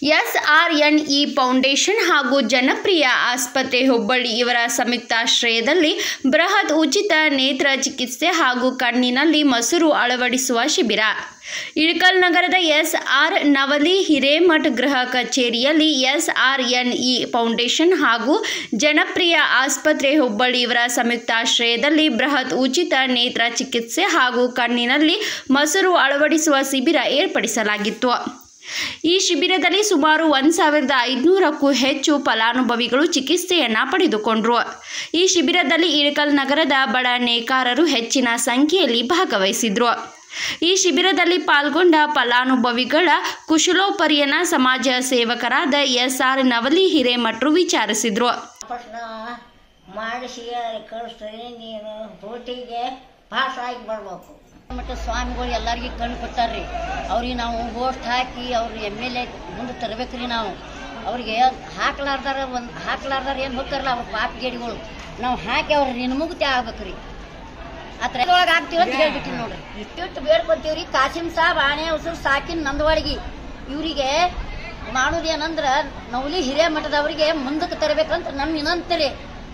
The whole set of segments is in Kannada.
ಎಸ್ಆರ್ಎನ್ಇ ಫೌಂಡೇಶನ್ ಹಾಗೂ ಜನಪ್ರಿಯ ಆಸ್ಪತ್ರೆ ಹುಬ್ಬಳ್ಳಿ ಇವರ ಸಂಯುಕ್ತಾಶ್ರಯದಲ್ಲಿ ಬೃಹತ್ ಉಚಿತ ನೇತ್ರ ಚಿಕಿತ್ಸೆ ಹಾಗೂ ಕಣ್ಣಿನಲ್ಲಿ ಮಸೂರು ಅಳವಡಿಸುವ ಶಿಬಿರ ಇಳಕಲ್ ನಗರದ ಎಸ್ಆರ್ ನವಲಿ ಹಿರೇಮಠ್ ಗೃಹ ಕಚೇರಿಯಲ್ಲಿ ಎಸ್ಆರ್ಎನ್ಇ ಫೌಂಡೇಶನ್ ಹಾಗೂ ಜನಪ್ರಿಯ ಆಸ್ಪತ್ರೆ ಹುಬ್ಬಳ್ಳಿ ಇವರ ಸಂಯುಕ್ತಾಶ್ರಯದಲ್ಲಿ ಬೃಹತ್ ಉಚಿತ ನೇತ್ರ ಚಿಕಿತ್ಸೆ ಹಾಗೂ ಕಣ್ಣಿನಲ್ಲಿ ಮಸೂರು ಅಳವಡಿಸುವ ಶಿಬಿರ ಏರ್ಪಡಿಸಲಾಗಿತ್ತು ಈ ಶಿಬಿರದಲ್ಲಿ ಸುಮಾರು ಒಂದು ಸಾವಿರದ ಐದುನೂರಕ್ಕೂ ಹೆಚ್ಚು ಫಲಾನುಭವಿಗಳು ಚಿಕಿತ್ಸೆಯನ್ನು ಪಡೆದುಕೊಂಡರು ಈ ಶಿಬಿರದಲ್ಲಿ ಇಳಕಲ್ ನಗರದ ಬಡ ನೇಕಾರರು ಹೆಚ್ಚಿನ ಸಂಖ್ಯೆಯಲ್ಲಿ ಭಾಗವಹಿಸಿದ್ರು ಈ ಶಿಬಿರದಲ್ಲಿ ಪಾಲ್ಗೊಂಡ ಫಲಾನುಭವಿಗಳ ಕುಶಲೋಪರಿಯನ ಸಮಾಜ ಸೇವಕರಾದ ಎಸ್ ಆರ್ ನವಲಿ ಹಿರೇಮಠರು ವಿಚಾರಿಸಿದ್ರು ಪಟ್ನ ಮಾಡಿಸಿ ಕಳಿಸ್ತೀವಿ ನೀನು ಭೋಟಿಗೆ ಪಾಸ್ ಆಗಿ ಬರ್ಬೇಕು ಮತ್ತು ಸ್ವಾಮಿಗಳು ಎಲ್ಲರಿಗೂ ಕಣ್ಣು ಕೊಟ್ಟಾರ್ರಿ ಅವ್ರಿಗೆ ನಾವು ಓಟ್ ಹಾಕಿ ಅವ್ರು ಎಮ್ ಎಲ್ ಎ ಮುಂದೆ ತರಬೇಕ್ರಿ ನಾವು ಅವ್ರಿಗೆ ಹಾಕ್ಲಾರ್ದಾರ ಒಂದು ಹಾಕ್ಲಾರ್ದಾರ ಏನು ಹೋಗ್ತಾರಲ್ಲ ಅವ್ರ ಪಾಪ ಗೇಡಿಗಳು ನಾವು ಹಾಕಿ ಅವ್ರ ನಿನ್ಮುಕ್ತಿ ಆಗ್ಬೇಕ್ರಿ ಆ ಥರ ಒಳಗೆ ಆಗ್ತೀವಿ ಅಂತ ಹೇಳ್ಬಿಟ್ಟಿವಿ ನೋಡ್ರಿ ಇಷ್ಟು ಬೇಡ್ಕೊತೀವ್ರಿ ಕಾಸಿಂ ಸಾಬ್ ಆಣೆ ಉಸುರು ಸಾಕಿನ ನಂದವಾಡಿಗೆ ಇವರಿಗೆ ಮಾಡೋದೇನಂದ್ರೆ ನವಲಿ ಹಿರೇಮಠದವರಿಗೆ ಮುಂದಕ್ಕೆ ತರಬೇಕಂತ ನಮ್ಮ ವಿನಂತಿ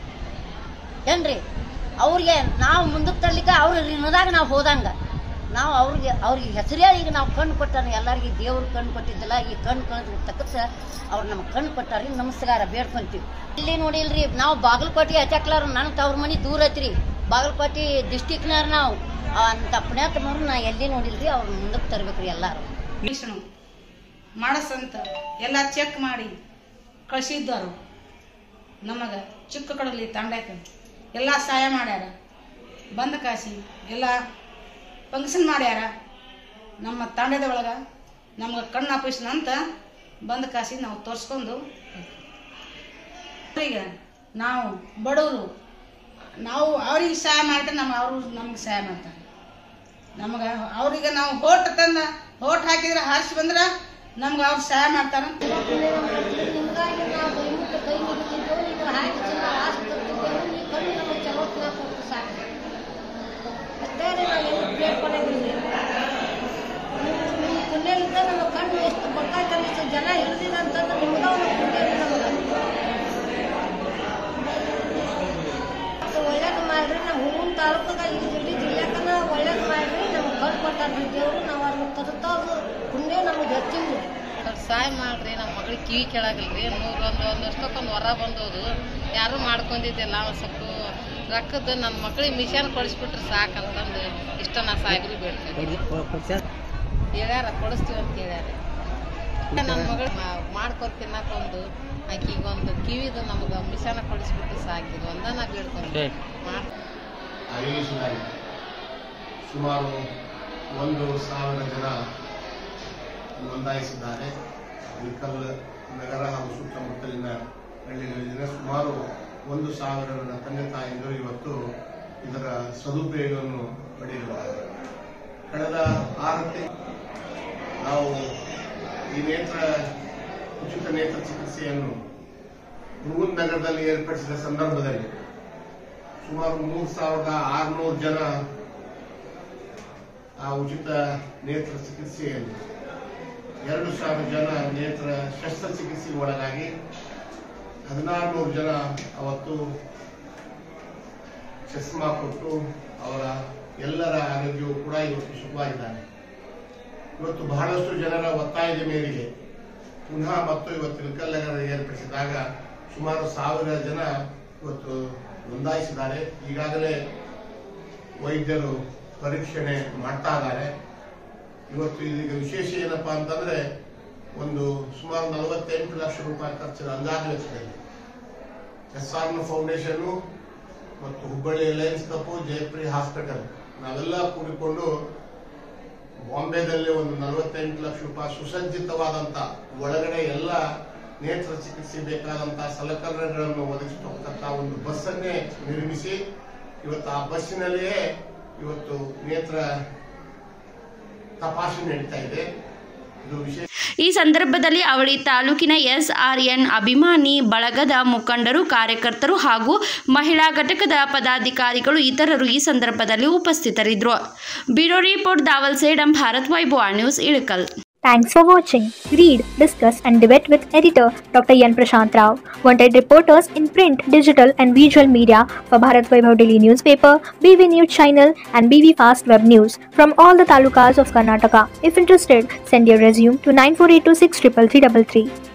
ಏನ್ರಿ ಅವ್ರಿಗೆ ನಾವು ಮುಂದಕ್ಕೆ ತರ್ಲಿಕ್ಕೆ ಅವ್ರ ಋಣದಾಗ ನಾವು ಹೋದಂಗ ನಾವು ಅವ್ರಿಗೆ ಅವ್ರಿಗೆ ಹೆಸರೇ ಈಗ ನಾವು ಕಣ್ಣು ಕೊಟ್ಟಾರ ಎಲ್ಲರಿಗೆ ದೇವ್ರು ಕಣ್ಣು ಕೊಟ್ಟಿದ್ದಿಲ್ಲ ಈ ಕಣ್ಣು ಕಣ್ಣು ತಕ್ಕಸ ಅವ್ರು ನಮ್ಗೆ ಕಣ್ಣು ಕೊಟ್ಟಾರಿ ನಮಸ್ಕಾರ ಬೇಡ್ಕೊಂತೀವಿ ಇಲ್ಲಿ ನೋಡಿಲ್ರಿ ನಾವು ಬಾಗಲಕೋಟೆ ಹಚ್ಚಾಕ್ಲಾರ ನನ್ನ ತವ್ರ ಮನೆ ದೂರ ಐತ್ರಿ ಬಾಗಲಕೋಟೆ ಡಿಸ್ಟಿಕ್ನಾರ ನಾವು ಅಂತ ಪುಣ್ಯಾತ್ಮರು ನಾ ಎಲ್ಲಿ ನೋಡಿಲ್ರಿ ಅವ್ರ ಮುಂದಕ್ಕೆ ತರ್ಬೇಕ್ರಿ ಎಲ್ಲಾರು ಮಿಷನು ಮಾಡಸಂತ ಎಲ್ಲ ಚೆಕ್ ಮಾಡಿ ಕಳಿಸಿದ್ದರು ನಮಗೆ ಚಿಕ್ಕ ಕಡಲಿ ತಾಂಡಾಕ ಎಲ್ಲ ಸಹಾಯ ಮಾಡ್ಯಾರ ಬಂದ ಕಾಸಿ ಎಲ್ಲ ಫಂಕ್ಷನ್ ಮಾಡ್ಯಾರ ನಮ್ಮ ತಾಂಡದ ಒಳಗೆ ನಮ್ಗೆ ಕಣ್ಣು ಆಪರೇಷನ್ ಅಂತ ಬಂದ ಕಾಸಿ ನಾವು ತೋರಿಸ್ಕೊಂಡು ಈಗ ನಾವು ಬಡವರು ನಾವು ಅವ್ರಿಗೆ ಸಹಾಯ ಮಾಡ್ತಾರೆ ನಮ್ಮ ಅವರು ನಮ್ಗೆ ಸಹಾಯ ಮಾಡ್ತಾರೆ ನಮಗೆ ಅವ್ರಿಗೆ ನಾವು ಹೋಟ್ ತಂದ ಹೋಟ್ ಹಾಕಿದ್ರೆ ಹಾರಿಸಿ ಬಂದ್ರೆ ನಮ್ಗೆ ಅವ್ರು ಸಹಾಯ ಮಾಡ್ತಾರ ನಿಮ್ಗಾಗಿ ನಾವು ದಯವಿಟ್ಟು ಕೈ ಮುಗಿತಿದ್ದೆವು ನೀವು ಹಾಕಿ ಚಲೋ ಆಸ್ತಿ ಕೊಡ್ತಿದ್ದೆವು ಈ ಕಣ್ಣು ನಮಗೆ ಚಲೋ ಫಲ ಕೊಟ್ಟು ಸಾಕು ಅಷ್ಟೇ ರೀ ನಾವು ಏನು ಬೇಡ್ಕೊಳಂಗಿಲ್ಲ ನಿಮ್ಮ ಪುಣ್ಯದಿಂದ ನಮ್ಮ ಕಣ್ಣು ಎಷ್ಟು ಗೊತ್ತಾಯ್ತಲ್ಲ ಇಷ್ಟು ಜನ ಹಿಡಿದಿದೆ ಅಂತಂದ್ರೆ ನಿಮ್ಗೆ ಒಂದು ಪುಣ್ಯ ರೀ ನಮಗೆ ಮತ್ತು ಒಳ್ಳೇದು ಮಾಡ್ರಿ ನಾವು ಹೂವಿನ ತಾಲೂಕಾಗ ಈ ಜಿಲ್ಲೆ ಜಿಲ್ಲೆಕನ ಒಳ್ಳೇದು ಮಾಡ್ರಿ ನಮ್ಗೆ ಕಣ್ಣು ಕೊಟ್ಟಾರ್ರಿ ದೇವರು ನಾವು ಅದನ್ನ ತರುತ್ತವ್ರು ಪುಣ್ಯ ನಮಗೆ ಹೆಚ್ಚಿಂದು ಸ್ವಲ್ಪ ಸಹಾಯ ಮಾಡ್ರಿ ನಮ್ಮ ಮಗಳಿಗೆ ಕಿವಿ ಕೇಳಾಗಲ್ರಿ ನೂರು ಒಂದು ಒಂದು ವರ್ಷಕ್ಕೊಂದು ಹೊರ ಬಂದೋದು ಯಾರೂ ಮಾಡ್ಕೊಂಡಿದ್ದಿಲ್ಲ ಒಂದು ಸ್ವಲ್ಪ ರೊಕ್ಕದ ನನ್ನ ಮಕ್ಳಿಗೆ ಮಿಷನ್ ಕೊಡಿಸ್ಬಿಟ್ರೆ ಸಾಕಂತಂದು ಇಷ್ಟ ನಾ ಸಾಹೇಬ್ರಿಗೆ ಬೇಡ್ತೀನಿ ಹೇಳ್ಯಾರ ಕೊಡಿಸ್ತೀವಿ ಅಂತ ಹೇಳ್ಯಾರ ನನ್ನ ಮಗಳು ಮಾಡ್ಕೊಂಡು ತಿನ್ನಕ್ಕೊಂದು ಆಕಿಗೆ ಒಂದು ಕಿವಿದು ನಮ್ಗೆ ಮಿಷನ್ ಕೊಡಿಸ್ಬಿಟ್ರೆ ಸಾಕಿದು ಒಂದ ನಾ ಬೇಡ್ಕೊಂಡು ಮಾಡಿ ಆಯೋಜಿಸಲಾಗಿದೆ ಸುಮಾರು ಒಂದು ಸಾವಿರ ಜನ ನೋಂದಾಯಿಸಿದ್ದಾರೆ ಇಳಕಲ್ ನಗರ ಹಾಗೂ ಸುತ್ತಮುತ್ತಲಿನ ಹಳ್ಳಿಗಳಿಂದ ಸುಮಾರು ಒಂದು ಸಾವಿರ ನನ್ನ ತಂದೆ ತಾಯಿಯರು ಇವತ್ತು ಇದರ ಸದುಪಯೋಗವನ್ನು ಪಡೆಯಲಿದ್ದಾರೆ ಕಳೆದ ಆರು ತಿಂಗಳು ನಾವು ಈ ನೇತ್ರ ಉಚಿತ ನೇತ್ರ ಚಿಕಿತ್ಸೆಯನ್ನು ಬೃಹನ್ ನಗರದಲ್ಲಿ ಏರ್ಪಡಿಸಿದ ಸಂದರ್ಭದಲ್ಲಿ ಸುಮಾರು ಮೂರು ಸಾವಿರದ ಆರುನೂರು ಜನ ಆ ಉಚಿತ ನೇತ್ರ ಚಿಕಿತ್ಸೆಯಲ್ಲಿ ಎರಡು ಸಾವಿರ ಜನ ನೇತ್ರ ಶಸ್ತ್ರಚಿಕಿತ್ಸೆಗೆ ಒಳಗಾಗಿ ಹದಿನಾರು ನೂರು ಜನ ಅವತ್ತು ಚಸ್ಮಾ ಕೊಟ್ಟು ಅವರ ಎಲ್ಲರ ಆರೋಗ್ಯವು ಕೂಡ ಇವತ್ತು ಸುಖವಾಗಿದ್ದಾರೆ ಇವತ್ತು ಬಹಳಷ್ಟು ಜನರ ಒತ್ತಾಯದ ಮೇರೆಗೆ ಪುನಃ ಮತ್ತು ಇವತ್ತು ಇಳಕಲ್ ನಗರ ಏರ್ಪಡಿಸಿದಾಗ ಸುಮಾರು ಸಾವಿರ ಜನ ಇವತ್ತು ನೋಂದಾಯಿಸಿದ್ದಾರೆ ಈಗಾಗಲೇ ವೈದ್ಯರು ಪರೀಕ್ಷಣೆ ಮಾಡ್ತಾ ಇದ್ದಾರೆ ಇವತ್ತು ಇದೀಗ ವಿಶೇಷ ಏನಪ್ಪಾ ಅಂತಂದ್ರೆ ಒಂದು ಸುಮಾರು ನಲವತ್ತೆಂಟು ಲಕ್ಷ ರೂಪಾಯಿ ಖರ್ಚಿನ ಅಂದಾಜು ವೆಚ್ಚದಲ್ಲಿ ಎಸ್ ಆರ್ ಫೌಂಡೇಶನ್ ಮತ್ತು ಹುಬ್ಬಳ್ಳಿ ಲಯನ್ಸ್ ಕಪ್ಪು ಜಯಪ್ರಿ ಹಾಸ್ಪಿಟಲ್ ನಾವೆಲ್ಲ ಕೂಡಿಕೊಂಡು ಬಾಂಬೆದಲ್ಲಿ ಒಂದು ನಲವತ್ತೆಂಟು ಲಕ್ಷ ರೂಪಾಯಿ ಸುಸಜ್ಜಿತವಾದಂತ ಒಳಗಡೆ ಎಲ್ಲ ನೇತ್ರ ಚಿಕಿತ್ಸೆ ಬೇಕಾದಂತ ಸಲಕರಣೆಗಳನ್ನು ಒದಗಿಸತಕ್ಕಂತ ಒಂದು ಬಸ್ಸನ್ನೇ ನಿರ್ಮಿಸಿ ಇವತ್ತು ಆ ಬಸ್ಸಿನಲ್ಲಿಯೇ ಇವತ್ತು ನೇತ್ರ ತಪಾಸಣೆ ನಡೀತಾ ಇದೆ ಇದು ವಿಶೇಷ ಈ ಸಂದರ್ಭದಲ್ಲಿ ಅವಳಿ ತಾಲೂಕಿನ ಎಸ್ಆರ್ಎನ್ ಅಭಿಮಾನಿ ಬಳಗದ ಮುಖಂಡರು ಕಾರ್ಯಕರ್ತರು ಹಾಗೂ ಮಹಿಳಾ ಘಟಕದ ಪದಾಧಿಕಾರಿಗಳು ಇತರರು ಈ ಸಂದರ್ಭದಲ್ಲಿ ಉಪಸ್ಥಿತರಿದ್ದರು bureau report Dawal Sedam Bharat Vaibhava news Ilkal Thanks for watching. Read, discuss, and debate with editor Dr. Yan Prashant Rao. Wanted reporters in print, digital, and visual media for Bharat Vaibhav Daily newspaper, BV News channel, and BV Fast Web News from all the talukas of Karnataka. If interested, send your resume to 9482633333.